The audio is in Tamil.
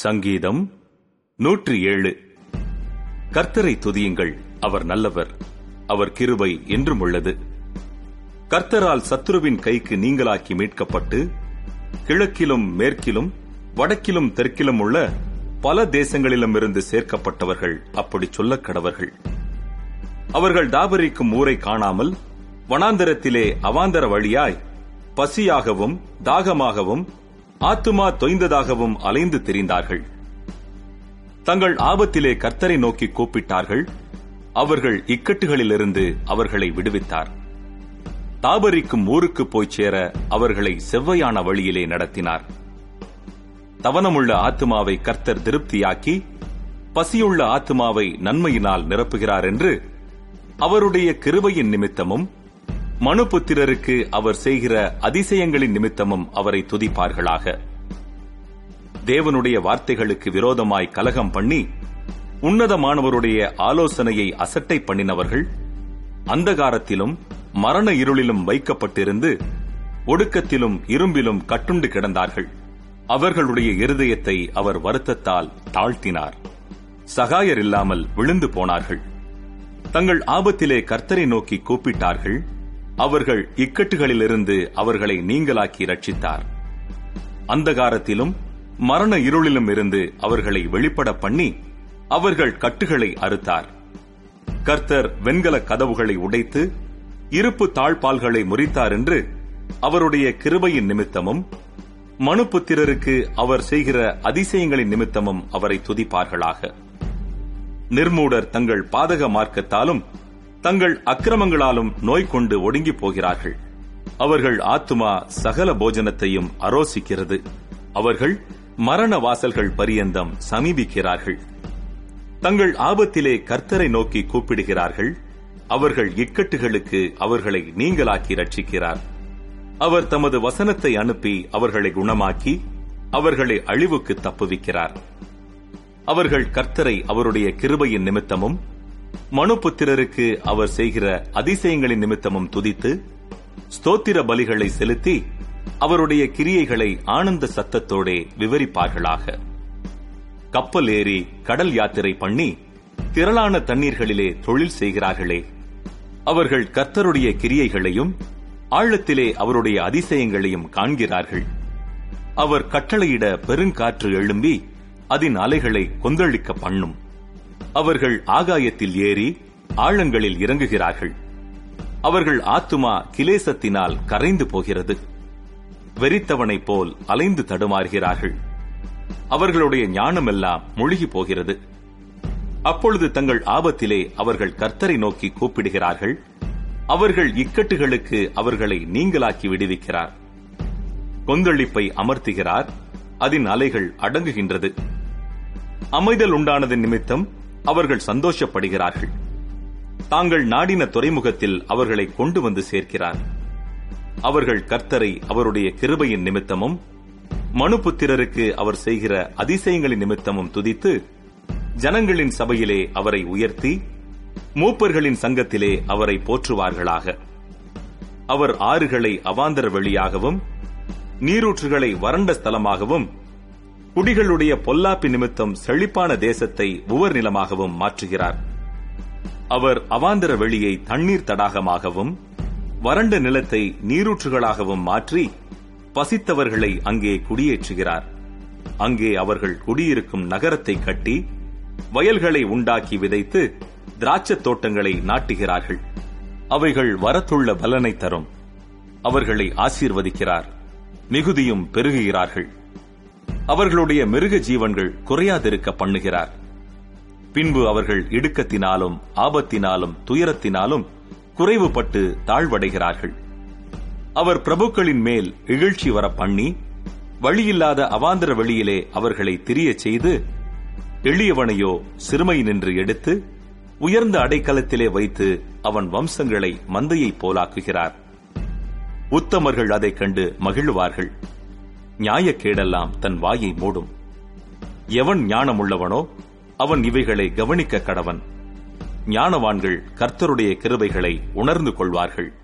சங்கீதம் நூற்றி ஏழு கர்த்தரை துதியுங்கள் அவர் நல்லவர் அவர் கிருபை என்றும் உள்ளது கர்த்தரால் சத்துருவின் கைக்கு நீங்களாக்கி மீட்கப்பட்டு கிழக்கிலும் மேற்கிலும் வடக்கிலும் தெற்கிலும் உள்ள பல தேசங்களிலும் இருந்து சேர்க்கப்பட்டவர்கள் அப்படி சொல்லக் கடவர்கள் அவர்கள் தாபரிக்கும் ஊரை காணாமல் வனாந்தரத்திலே அவாந்தர வழியாய் பசியாகவும் தாகமாகவும் ஆத்துமா தொய்ந்ததாகவும் அலைந்து திரிந்தார்கள் தங்கள் ஆபத்திலே கர்த்தரை நோக்கி கூப்பிட்டார்கள் அவர்கள் இக்கட்டுகளிலிருந்து அவர்களை விடுவித்தார் தாபரிக்கும் ஊருக்கு போய்ச் சேர அவர்களை செவ்வையான வழியிலே நடத்தினார் தவனமுள்ள ஆத்துமாவை கர்த்தர் திருப்தியாக்கி பசியுள்ள ஆத்துமாவை நன்மையினால் நிரப்புகிறார் என்று அவருடைய கிருபையின் நிமித்தமும் மனுபுத்திரருக்கு அவர் செய்கிற அதிசயங்களின் நிமித்தமும் அவரை துதிப்பார்களாக தேவனுடைய வார்த்தைகளுக்கு விரோதமாய் கலகம் பண்ணி உன்னதமானவருடைய ஆலோசனையை அசட்டை பண்ணினவர்கள் அந்தகாரத்திலும் மரண இருளிலும் வைக்கப்பட்டிருந்து ஒடுக்கத்திலும் இரும்பிலும் கட்டுண்டு கிடந்தார்கள் அவர்களுடைய இருதயத்தை அவர் வருத்தத்தால் தாழ்த்தினார் சகாயர் இல்லாமல் விழுந்து போனார்கள் தங்கள் ஆபத்திலே கர்த்தரை நோக்கி கூப்பிட்டார்கள் அவர்கள் இக்கட்டுகளிலிருந்து அவர்களை நீங்களாக்கி ரட்சித்தார் அந்தகாரத்திலும் மரண இருளிலும் இருந்து அவர்களை வெளிப்பட பண்ணி அவர்கள் கட்டுகளை அறுத்தார் கர்த்தர் வெண்கல கதவுகளை உடைத்து இருப்பு தாழ்பால்களை முறித்தார் என்று அவருடைய கிருபையின் நிமித்தமும் மனுபுத்திரருக்கு அவர் செய்கிற அதிசயங்களின் நிமித்தமும் அவரை துதிப்பார்களாக நிர்மூடர் தங்கள் பாதக மார்க்கத்தாலும் தங்கள் அக்கிரமங்களாலும் நோய் கொண்டு ஒடுங்கி போகிறார்கள் அவர்கள் ஆத்துமா சகல போஜனத்தையும் அரோசிக்கிறது அவர்கள் மரண வாசல்கள் பரியந்தம் சமீபிக்கிறார்கள் தங்கள் ஆபத்திலே கர்த்தரை நோக்கி கூப்பிடுகிறார்கள் அவர்கள் இக்கட்டுகளுக்கு அவர்களை நீங்களாக்கி ரட்சிக்கிறார் அவர் தமது வசனத்தை அனுப்பி அவர்களை குணமாக்கி அவர்களை அழிவுக்கு தப்புவிக்கிறார் அவர்கள் கர்த்தரை அவருடைய கிருபையின் நிமித்தமும் மனுபுத்திரருக்கு அவர் செய்கிற அதிசயங்களின் நிமித்தமும் துதித்து ஸ்தோத்திர பலிகளை செலுத்தி அவருடைய கிரியைகளை ஆனந்த சத்தத்தோடே விவரிப்பார்களாக கப்பல் ஏறி கடல் யாத்திரை பண்ணி திரளான தண்ணீர்களிலே தொழில் செய்கிறார்களே அவர்கள் கர்த்தருடைய கிரியைகளையும் ஆழத்திலே அவருடைய அதிசயங்களையும் காண்கிறார்கள் அவர் கட்டளையிட பெருங்காற்று எழும்பி அதன் அலைகளை கொந்தளிக்க பண்ணும் அவர்கள் ஆகாயத்தில் ஏறி ஆழங்களில் இறங்குகிறார்கள் அவர்கள் ஆத்துமா கிலேசத்தினால் கரைந்து போகிறது வெறித்தவனைப் போல் அலைந்து தடுமாறுகிறார்கள் அவர்களுடைய ஞானமெல்லாம் முழுகி போகிறது அப்பொழுது தங்கள் ஆபத்திலே அவர்கள் கர்த்தரை நோக்கி கூப்பிடுகிறார்கள் அவர்கள் இக்கட்டுகளுக்கு அவர்களை நீங்களாக்கி விடுவிக்கிறார் கொந்தளிப்பை அமர்த்துகிறார் அதன் அலைகள் அடங்குகின்றது அமைதல் உண்டானதன் நிமித்தம் அவர்கள் சந்தோஷப்படுகிறார்கள் தாங்கள் நாடின துறைமுகத்தில் அவர்களை கொண்டு வந்து சேர்க்கிறார் அவர்கள் கர்த்தரை அவருடைய கிருபையின் நிமித்தமும் மனுபுத்திரருக்கு அவர் செய்கிற அதிசயங்களின் நிமித்தமும் துதித்து ஜனங்களின் சபையிலே அவரை உயர்த்தி மூப்பர்களின் சங்கத்திலே அவரை போற்றுவார்களாக அவர் ஆறுகளை அவாந்தர வெளியாகவும் நீரூற்றுகளை வறண்ட ஸ்தலமாகவும் குடிகளுடைய பொல்லாப்பி நிமித்தம் செழிப்பான தேசத்தை உவர் நிலமாகவும் மாற்றுகிறார் அவர் அவாந்தர வெளியை தண்ணீர் தடாகமாகவும் வறண்ட நிலத்தை நீரூற்றுகளாகவும் மாற்றி பசித்தவர்களை அங்கே குடியேற்றுகிறார் அங்கே அவர்கள் குடியிருக்கும் நகரத்தை கட்டி வயல்களை உண்டாக்கி விதைத்து திராட்சத் தோட்டங்களை நாட்டுகிறார்கள் அவைகள் வரத்துள்ள பலனை தரும் அவர்களை ஆசீர்வதிக்கிறார் மிகுதியும் பெருகுகிறார்கள் அவர்களுடைய மிருக ஜீவன்கள் குறையாதிருக்க பண்ணுகிறார் பின்பு அவர்கள் இடுக்கத்தினாலும் ஆபத்தினாலும் துயரத்தினாலும் குறைவுபட்டு தாழ்வடைகிறார்கள் அவர் பிரபுக்களின் மேல் இகழ்ச்சி வர பண்ணி வழியில்லாத அவாந்தர வெளியிலே அவர்களை திரிய செய்து எளியவனையோ சிறுமை நின்று எடுத்து உயர்ந்த அடைக்கலத்திலே வைத்து அவன் வம்சங்களை மந்தையைப் போலாக்குகிறார் உத்தமர்கள் அதைக் கண்டு மகிழுவார்கள் நியாயக்கேடெல்லாம் தன் வாயை மூடும் எவன் ஞானமுள்ளவனோ அவன் இவைகளை கவனிக்க கடவன் ஞானவான்கள் கர்த்தருடைய கிருபைகளை உணர்ந்து கொள்வார்கள்